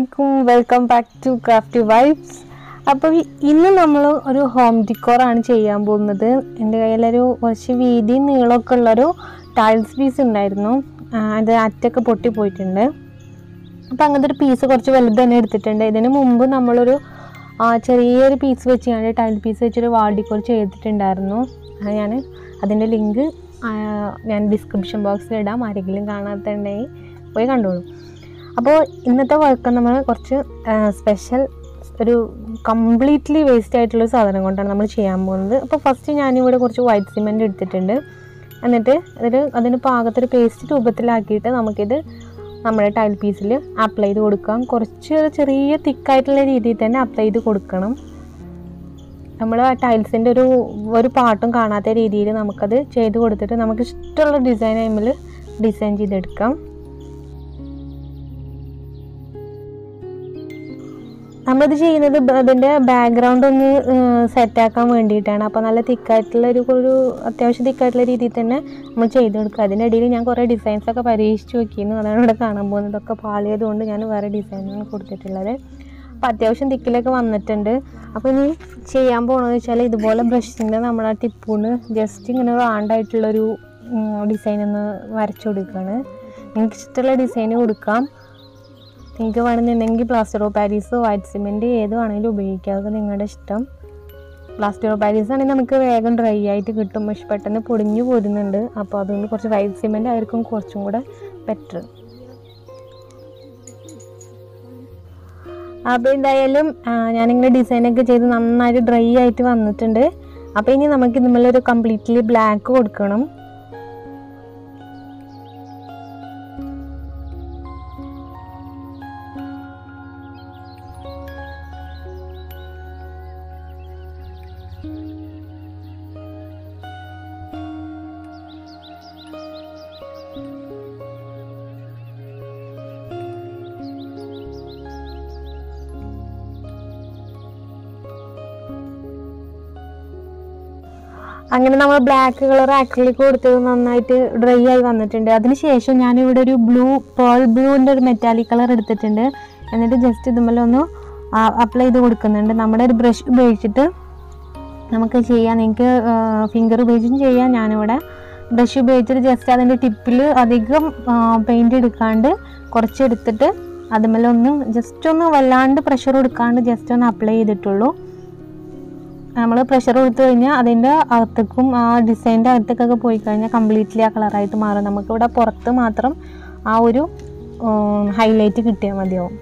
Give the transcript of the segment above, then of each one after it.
അലൈക്കും welcome back to craft vibes അപ്പോൾ ഇന്ന് നമ്മൾ ഒരു ഹോം ഡിക്കോറാണ് ചെയ്യാൻ പോകുന്നത് എൻ്റെ കയ്യിലൊരു കുറച്ച് വീതി നീളമൊക്കെ ഉള്ളൊരു ടൈൽസ് പീസ് ഉണ്ടായിരുന്നു ആ, അത് അറ്റൊക്കെ പൊട്ടിപ്പോയിട്ടുണ്ട് അപ്പോൾ അങ്ങനത്തെ ഒരു പീസ് കുറച്ച് വലുത് തന്നെ എടുത്തിട്ടുണ്ട് ഇതിന് മുമ്പ് നമ്മളൊരു ആ, ചെറിയൊരു പീസ് വെച്ചാണ് ടൈൽ പീസ് വെച്ചൊരു വാൾ ഡിക്കോർ ചെയ്തിട്ടുണ്ടായിരുന്നു അത് ഞാൻ അതിൻ്റെ ലിങ്ക് ഞാൻ ഡിസ്ക്രിപ്ഷൻ ബോക്സിൽ ഇടാം ആരെങ്കിലും കാണാത്തുണ്ടെങ്കിൽ പോയി കണ്ടോളൂ അപ്പോൾ ഇന്നത്തെ വർക്ക് നമ്മൾ കുറച്ച് സ്പെഷ്യൽ ഒരു കംപ്ലീറ്റ്ലി വേസ്റ്റ് ആയിട്ടുള്ള ഒരു സാധനം കൊണ്ടാണ് നമ്മൾ ചെയ്യാൻ പോകുന്നത് അപ്പോൾ ഫസ്റ്റ് ഞാനിവിടെ കുറച്ച് വൈറ്റ് സിമെൻറ്റ് എടുത്തിട്ടുണ്ട് എന്നിട്ട് അതിൽ അതിന് പാകത്തൊരു പേസ്റ്റ് രൂപത്തിലാക്കിയിട്ട് നമുക്കിത് നമ്മുടെ ടൈൽ പീസിൽ അപ്ലൈ ചെയ്ത് കൊടുക്കാം കുറച്ച് ചെറിയ തിക്കായിട്ടുള്ള രീതിയിൽ തന്നെ അപ്ലൈ ചെയ്ത് കൊടുക്കണം നമ്മൾ ആ ടൈൽസിൻ്റെ ഒരു ഒരു പാട്ടും കാണാത്ത രീതിയിൽ നമുക്കത് ചെയ്ത് കൊടുത്തിട്ട് നമുക്ക് ഇഷ്ടമുള്ള ഡിസൈൻ ടൈമിൽ ഡിസൈൻ ചെയ്തെടുക്കാം നമ്മളിത് ചെയ്യുന്നത് ബ- അതിൻ്റെ ബാക്ക്ഗ്രൗണ്ട് ഒന്ന് സെറ്റാക്കാൻ വേണ്ടിയിട്ടാണ് അപ്പോൾ നല്ല തിക്കായിട്ടുള്ള ഒരു ഒരു അത്യാവശ്യം തിക്കായിട്ടുള്ള രീതിയിൽ തന്നെ നമ്മൾ ചെയ്തെടുക്കുക അതിൻ്റെ ഇടയിൽ ഞാൻ കുറേ ഡിസൈൻസ് ഒക്കെ പരീക്ഷിച്ച് നോക്കിയിരുന്നു അതാണ് ഇവിടെ കാണാൻ പോകുന്നത് ഇതൊക്കെ പാളിയതുകൊണ്ട് ഞാൻ വേറെ ഡിസൈനാണ് കൊടുത്തിട്ടുള്ളത് അപ്പോൾ അത്യാവശ്യം തിക്കിലൊക്കെ വന്നിട്ടുണ്ട് അപ്പോൾ ഇനി ചെയ്യാൻ പോകുന്നത് വെച്ചാൽ ഇതുപോലെ ബ്രഷിൻ്റെ നമ്മളെ ടിപ്പൂണ് ജസ്റ്റ് ഇങ്ങനെ റാണ്ടായിട്ടുള്ളൊരു ഡിസൈൻ ഒന്ന് വരച്ചു കൊടുക്കുകയാണ് നിങ്ങൾക്ക് ഇഷ്ടമുള്ള ഡിസൈൻ കൊടുക്കാം നിങ്ങൾക്ക് വേണമെന്നുണ്ടെങ്കിൽ plaster of Paris white cement ഏത് വേണമെങ്കിലും ഉപയോഗിക്കാം അതൊക്കെ നിങ്ങളുടെ ഇഷ്ടം പ്ലാസ്റ്റർ ഓഫ് പാരീസ് ആണെങ്കിൽ നമുക്ക് വേഗം ഡ്രൈ ആയിട്ട് കിട്ടും പക്ഷെ പെട്ടെന്ന് പൊടിഞ്ഞു പോരുന്നുണ്ട് അപ്പോൾ അതുകൊണ്ട് കുറച്ച് വൈറ്റ് സിമെൻറ്റ് ആയിരിക്കും കുറച്ചും കൂടെ ബെറ്റർ അപ്പോൾ എന്തായാലും ആ, ഞാനിങ്ങനെ ഡിസൈനൊക്കെ ചെയ്ത് നന്നായിട്ട് ഡ്രൈ ആയിട്ട് വന്നിട്ടുണ്ട് അപ്പോൾ ഇനി നമുക്ക് ഇതുമല്ലൊരു കംപ്ലീറ്റ്ലി ബ്ലാക്ക് കൊടുക്കണം അങ്ങനെ നമ്മൾ ബ്ലാക്ക് കളർ ആക്രിലിക് കൊടുത്തത് നന്നായിട്ട് ഡ്രൈ ആയി വന്നിട്ടുണ്ട് അതിനുശേഷം ഞാനിവിടെ ഒരു ബ്ലൂ പേൾ ബ്ലൂവിൻ്റെ ഒരു മെറ്റാലിക് കളർ എടുത്തിട്ടുണ്ട് എന്നിട്ട് ജസ്റ്റ് ഇതുപോലെ ഒന്ന് അപ്ലൈ ചെയ്ത് കൊടുക്കുന്നുണ്ട് നമ്മുടെ ഒരു ബ്രഷ് ഉപയോഗിച്ചിട്ട് നമുക്ക് ചെയ്യാം നിങ്ങൾക്ക് ഫിംഗർ ഉപയോഗിച്ചും ചെയ്യാം ഞാനിവിടെ ബ്രഷ് ഉപയോഗിച്ചിട്ട് ജസ്റ്റ് അതിൻ്റെ ടിപ്പിൽ അധികം പെയിൻറ് എടുക്കാണ്ട് കുറച്ച് എടുത്തിട്ട് അതുമല്ല ഒന്ന് ജസ്റ്റ് ഒന്ന് വല്ലാണ്ട് പ്രഷർ കൊടുക്കാണ്ട് ജസ്റ്റ് ഒന്ന് അപ്ലൈ ചെയ്തിട്ടുള്ളൂ നമ്മൾ പ്രഷർ കൊടുത്തു കഴിഞ്ഞാൽ അതിൻ്റെ അകത്തേക്കും ആ ഡിസൈൻ്റെ അകത്തേക്കൊക്കെ പോയി കഴിഞ്ഞാൽ കംപ്ലീറ്റ്ലി ആ കളറായിട്ട് മാറും നമുക്കിവിടെ പുറത്ത് മാത്രം ആ ഒരു ഹൈലൈറ്റ് കിട്ടിയാൽ മതിയാവും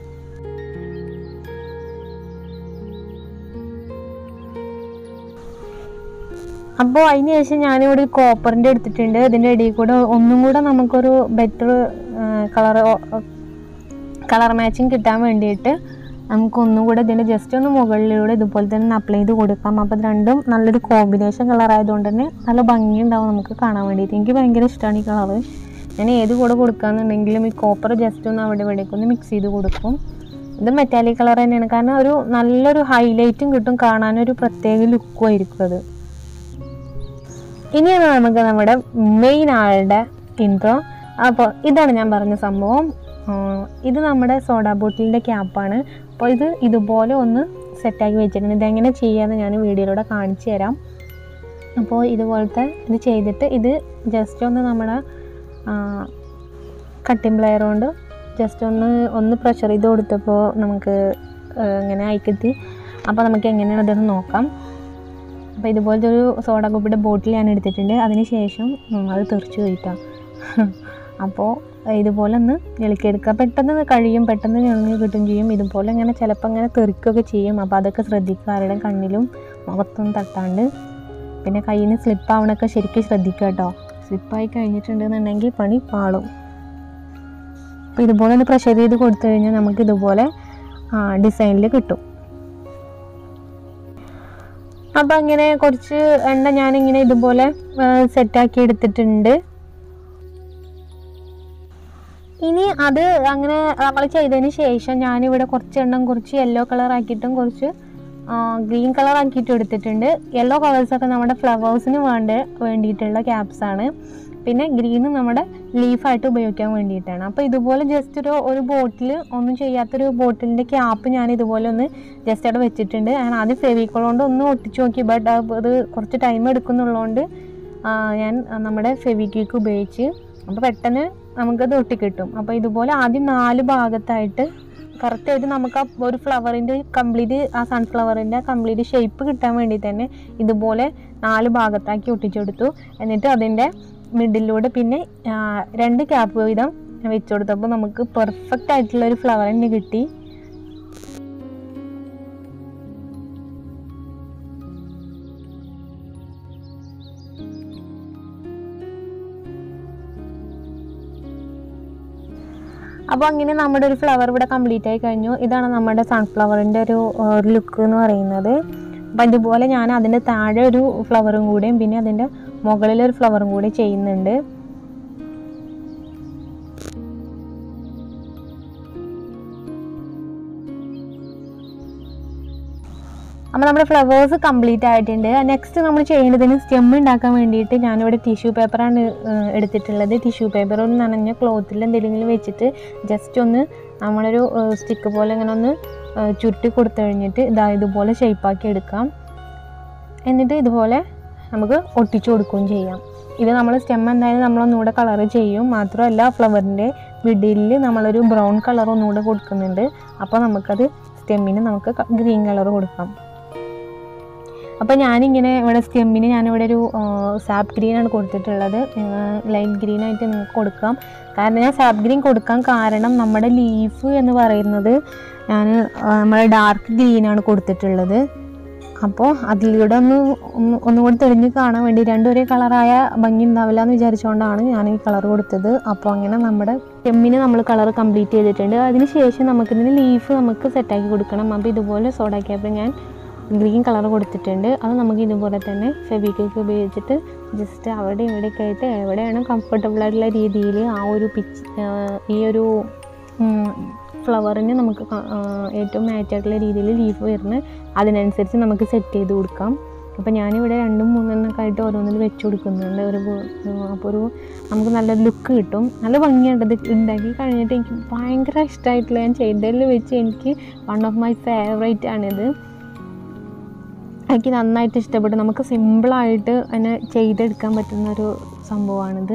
അപ്പോൾ അതിന് ശേഷം ഞാനിവിടെ ഒരു കോപ്പറിൻ്റെ എടുത്തിട്ടുണ്ട് ഇതിൻ്റെ ഇടയിൽ കൂടെ ഒന്നും കൂടെ നമുക്കൊരു ബെറ്റർ കളർ കളർ മാച്ചിങ് കിട്ടാൻ വേണ്ടിയിട്ട് നമുക്ക് ഒന്നും കൂടെ ഇതിൻ്റെ ജസ്റ്റ് ഒന്ന് മുകളിലൂടെ ഇതുപോലെ തന്നെ അപ്ലൈ ചെയ്ത് കൊടുക്കാം അപ്പോൾ ഇത് രണ്ടും നല്ലൊരു കോമ്പിനേഷൻ കളർ ആയതുകൊണ്ട് തന്നെ നല്ല ഭംഗിയുണ്ടാവും നമുക്ക് കാണാൻ വേണ്ടിയിട്ട് എനിക്ക് ഭയങ്കര ഇഷ്ടമാണ് ഈ കളറ് ഞാൻ ഏത് കൂടെ കൊടുക്കുകയെന്നുണ്ടെങ്കിലും ഈ കോപ്പർ ജസ്റ്റ് ഒന്ന് അവിടെ ഇവിടേക്ക് ഒന്ന് മിക്സ് ചെയ്ത് കൊടുക്കും ഇത് മെറ്റാലിക് കളർ തന്നെയാണ് കാരണം ഒരു നല്ലൊരു ഹൈലൈറ്റും കിട്ടും കാണാനൊരു പ്രത്യേക ലുക്കും ആയിരിക്കും അത് ഇനിയാണ് നമുക്ക് നമ്മുടെ മെയിൻ ആളുടെ ഇൻട്രോ അപ്പോൾ ഇതാണ് ഞാൻ പറഞ്ഞ സംഭവം ആ, ഇത് നമ്മുടെ സോഡ ബോട്ടിലിൻ്റെ ക്യാപ്പാണ് അപ്പോൾ ഇത് ഇതുപോലെ ഒന്ന് സെറ്റാക്കി വെച്ചിട്ടുണ്ട് ഇതെങ്ങനെ ചെയ്യാമെന്ന് ഞാൻ വീഡിയോയിലൂടെ കാണിച്ചു തരാം അപ്പോൾ ഇതുപോലത്തെ ഇത് ചെയ്തിട്ട് ഇത് ജസ്റ്റ് ഒന്ന് നമ്മുടെ കട്ടിംഗ് പ്ലെയർ കൊണ്ട് ജസ്റ്റ് ഒന്ന് ഒന്ന് പ്രഷർ ചെയ്ത് കൊടുത്തപ്പോൾ നമുക്ക് ആ, ഇങ്ങനെ ആയിക്കെത്തി അപ്പോൾ നമുക്ക് എങ്ങനെയാണ് ഇതൊന്ന് നോക്കാം അപ്പോൾ ഇതുപോലത്തെ ഒരു സോഡ കുപ്പിയുടെ ബോട്ടിൽ ഞാൻ എടുത്തിട്ടുണ്ട് അതിന് ശേഷം ഉം, അത് തെറിച്ച് പോയിട്ടാ അപ്പോൾ ഇതുപോലെ ഒന്ന് ഇളക്കിയെടുക്കുക പെട്ടെന്ന് കഴിയും പെട്ടെന്ന് ഞങ്ങൾ കിട്ടും ചെയ്യും ഇതുപോലെ ഇങ്ങനെ ചിലപ്പോൾ ഇങ്ങനെ തെറിക്കുകയൊക്കെ ചെയ്യും അപ്പോൾ അതൊക്കെ ശ്രദ്ധിക്കുക ആരുടെ കണ്ണിലും മുഖത്തൊന്നും തട്ടാണ്ട് പിന്നെ കയ്യിൽ നിന്ന് സ്ലിപ്പ് ആവണൊക്കെ ശരിക്കും ശ്രദ്ധിക്കുക കേട്ടോ സ്ലിപ്പായി കഴിഞ്ഞിട്ടുണ്ടെന്നുണ്ടെങ്കിൽ പണി പാളും അപ്പോൾ ഇതുപോലെ ഒന്ന് പ്രഷർ ചെയ്ത് കൊടുത്തു കഴിഞ്ഞാൽ നമുക്ക് ഇതുപോലെ ഡിസൈനിൽ കിട്ടും അപ്പം അങ്ങനെ കുറച്ച് എണ്ണ ഞാനിങ്ങനെ ഇതുപോലെ സെറ്റാക്കി എടുത്തിട്ടുണ്ട് ഇനി അത് അങ്ങനെ നമ്മൾ ചെയ്തതിന് ശേഷം ഞാനിവിടെ കുറച്ച് എണ്ണം കുറച്ച് യെല്ലോ കളർ ആക്കിയിട്ടും കുറച്ച് ഗ്രീൻ കളർ ആക്കിയിട്ടും എടുത്തിട്ടുണ്ട് യെല്ലോ കളേഴ്സൊക്കെ നമ്മുടെ ഫ്ലവേഴ്സിന് വേണ്ട വേണ്ടിയിട്ടുള്ള ക്യാപ്സ് ആണ് പിന്നെ ഗ്രീന് നമ്മുടെ ലീഫായിട്ട് ഉപയോഗിക്കാൻ വേണ്ടിയിട്ടാണ് അപ്പോൾ ഇതുപോലെ ജസ്റ്റ് ഒരു ഒരു ബോട്ടിൽ ഒന്നും ചെയ്യാത്തൊരു ബോട്ടിലിൻ്റെ ക്യാപ്പ് ഞാൻ ഇതുപോലെ ഒന്ന് ജസ്റ്റ് അവിടെ വെച്ചിട്ടുണ്ട് ഞാൻ ആദ്യം ഫെവിക്കോൾ കൊണ്ട് ഒന്ന് ഒട്ടിച്ച് നോക്കി ബട്ട് അത് കുറച്ച് ടൈം എടുക്കുന്നുള്ളതുകൊണ്ട് ആ, ഞാൻ നമ്മുടെ ഫെവിക്വിക്ക് ഉപയോഗിച്ച് അപ്പോൾ പെട്ടെന്ന് നമുക്കത് ഒട്ടിക്കിട്ടും അപ്പോൾ ഇതുപോലെ ആദ്യം നാല് ഭാഗത്തായിട്ട് കറക്റ്റായിട്ട് നമുക്ക് ആ ഒരു ഫ്ലവറിൻ്റെ കംപ്ലീറ്റ് ആ സൺഫ്ലവറിൻ്റെ കംപ്ലീറ്റ് ഷേപ്പ് കിട്ടാൻ വേണ്ടി തന്നെ ഇതുപോലെ നാല് ഭാഗത്താക്കി ഒട്ടിച്ചെടുത്തു എന്നിട്ട് അതിൻ്റെ മിഡിലൂടെ പിന്നെ ആ, രണ്ട് ക്യാപ്പ് വീതം വെച്ച് കൊടുത്തപ്പോൾ നമുക്ക് പെർഫെക്റ്റ് ആയിട്ടുള്ള ഒരു ഫ്ലവർ തന്നെ കിട്ടി അപ്പോൾ അങ്ങനെ നമ്മുടെ ഒരു ഫ്ലവർ ഇവിടെ കംപ്ലീറ്റ് ആയി കഴിഞ്ഞു ഇതാണ് നമ്മുടെ സൺഫ്ലവറിൻ്റെ ഒരു ലുക്ക് എന്ന് പറയുന്നത് അപ്പം ഇതുപോലെ ഞാൻ അതിൻ്റെ താഴെ ഒരു ഫ്ലവറും കൂടിയും പിന്നെ അതിൻ്റെ മുകളിൽ ഒരു ഫ്ലവറും കൂടി ചെയ്യുന്നുണ്ട് അപ്പോൾ നമ്മുടെ ഫ്ലവേഴ്സ് കംപ്ലീറ്റ് ആയിട്ടുണ്ട് നെക്സ്റ്റ് നമ്മൾ ചെയ്യേണ്ടതിന് സ്റ്റെം ഉണ്ടാക്കാൻ വേണ്ടിയിട്ട് ഞാനിവിടെ ടിഷ്യൂ പേപ്പറാണ് എടുത്തിട്ടുള്ളത് ടിഷ്യൂ പേപ്പർ ഒന്ന് നനഞ്ഞ ക്ലോത്തിൽ എന്തെങ്കിലും വെച്ചിട്ട് ജസ്റ്റ് ഒന്ന് നമ്മളൊരു സ്റ്റിക്ക് പോലെ ഇങ്ങനെ ഒന്ന് ആ, ചുരുട്ടി കൊടുത്തു കഴിഞ്ഞിട്ട് ഇതാ ഇതുപോലെ ഷേപ്പാക്കി എടുക്കാം എന്നിട്ട് ഇതുപോലെ നമുക്ക് ഒട്ടിച്ചു കൊടുക്കുകയും ചെയ്യാം ഇത് നമ്മൾ സ്റ്റെം എന്തായാലും നമ്മളൊന്നുകൂടെ കളർ ചെയ്യും മാത്രമല്ല ഫ്ലവറിൻ്റെ മിഡിലിൽ നമ്മളൊരു ബ്രൗൺ കളർ ഒന്നുകൂടെ കൊടുക്കുന്നുണ്ട് അപ്പോൾ നമുക്കത് സ്റ്റെമ്മിന് നമുക്ക് ഗ്രീൻ കളർ കൊടുക്കാം അപ്പോൾ ഞാനിങ്ങനെ ഇവിടെ സ്റ്റെമ്മിന് ഞാനിവിടെ ഒരു സാപ്പ് ഗ്രീനാണ് കൊടുത്തിട്ടുള്ളത് ലൈറ്റ് ഗ്രീൻ ആയിട്ട് നിങ്ങൾക്ക് കൊടുക്കാം കാരണം ഞാൻ സാപ്പ് ഗ്രീൻ കൊടുക്കാൻ കാരണം നമ്മുടെ ലീഫ് എന്ന് പറയുന്നത് ഞാൻ നമ്മുടെ ഡാർക്ക് ഗ്രീനാണ് കൊടുത്തിട്ടുള്ളത് അപ്പോൾ അതിലൂടെ ഒന്ന് ഒന്ന് ഒന്നുകൂടി തെളിഞ്ഞ് കാണാൻ വേണ്ടി രണ്ടും ഒരേ കളറായ ഭംഗി ഉണ്ടാവില്ല എന്ന് വിചാരിച്ചുകൊണ്ടാണ് ഞാൻ ഈ കളർ കൊടുത്തത് അപ്പോൾ അങ്ങനെ നമ്മുടെ സ്റ്റെമ്മിന് നമ്മൾ കളർ കംപ്ലീറ്റ് ചെയ്തിട്ടുണ്ട് അതിന് ശേഷം നമുക്കിതിന് ലീഫ് നമുക്ക് സെറ്റാക്കി കൊടുക്കണം അപ്പോൾ ഇതുപോലെ സോഡാക്കിയപ്പോൾ ഞാൻ ഗ്രീൻ കളർ കൊടുത്തിട്ടുണ്ട് അത് നമുക്ക് ഇതുപോലെ തന്നെ ഫെവിക്വിക്ക് ഉപയോഗിച്ചിട്ട് ജസ്റ്റ് അവിടെ ഇവിടെയൊക്കെ ആയിട്ട് എവിടെയാണ് കംഫർട്ടബിൾ ആയിട്ടുള്ള രീതിയിൽ ആ ഒരു പിച്ച് ഈ ഒരു ഫ്ലവറിന് നമുക്ക് ക- ആ, ഏറ്റവും മാച്ച് ആയിട്ടുള്ള രീതിയിൽ ലീഫ് വരുന്ന അതിനനുസരിച്ച് നമുക്ക് സെറ്റ് ചെയ്ത് കൊടുക്കാം അപ്പോൾ ഞാനിവിടെ രണ്ടും മൂന്നെണ്ണമൊക്കെ ആയിട്ട് ഓരോന്നിൽ വെച്ച് കൊടുക്കുന്നുണ്ട് ഒരു അപ്പോൾ ഒരു നമുക്ക് നല്ല ലുക്ക് കിട്ടും നല്ല ഭംഗിയുണ്ട് ഇത് ഉണ്ടാക്കി കഴിഞ്ഞിട്ട് എനിക്ക് ഭയങ്കര ഇഷ്ടമായിട്ടുള്ള ഞാൻ ചെയ്തതിൽ വെച്ച് എനിക്ക് വൺ ഓഫ് മൈ ഫേവറേറ്റ് ആണിത് എനിക്ക് നന്നായിട്ട് ഇഷ്ടപ്പെട്ടു നമുക്ക് സിമ്പിളായിട്ട് അതിനെ ചെയ്തെടുക്കാൻ പറ്റുന്ന ഒരു സംഭവമാണിത്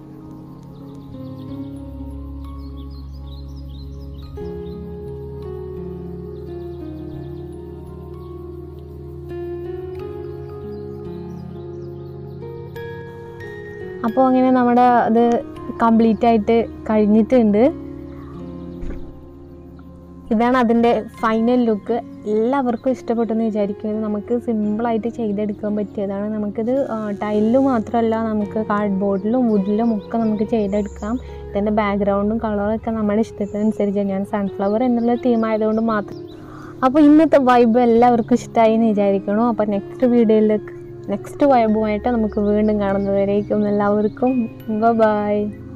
അപ്പോൾ അങ്ങനെ നമ്മുടെ അത് കംപ്ലീറ്റ് ആയിട്ട് കഴിഞ്ഞിട്ടുണ്ട് ഇതാണ് അതിൻ്റെ ഫൈനൽ ലുക്ക് എല്ലാവർക്കും ഇഷ്ടപ്പെട്ടെന്ന് വിചാരിക്കുന്നത് നമുക്ക് സിമ്പിളായിട്ട് ചെയ്തെടുക്കാൻ പറ്റിയതാണ് നമുക്കിത് ടൈലിലും മാത്രമല്ല നമുക്ക് കാർഡ് ബോർഡിലും വുഡിലും ഒക്കെ നമുക്ക് ചെയ്തെടുക്കാം ഇതിൻ്റെ ബാക്ക്ഗ്രൗണ്ടും കളറും ഒക്കെ നമ്മുടെ ഇഷ്ടത്തിനനുസരിച്ച് ഞാൻ സൺഫ്ലവർ എന്നുള്ള തീം ആയതുകൊണ്ട് മാത്രം അപ്പോൾ ഇന്നത്തെ വൈബ് എല്ലാവർക്കും ഇഷ്ടമായി എന്ന് വിചാരിക്കണു അപ്പോൾ നെക്സ്റ്റ് വീഡിയോയിലേക്ക് നെക്സ്റ്റ് വൈബുമായിട്ട് നമുക്ക് വീണ്ടും കാണുന്നവരേക്കും എല്ലാവർക്കും ബൈ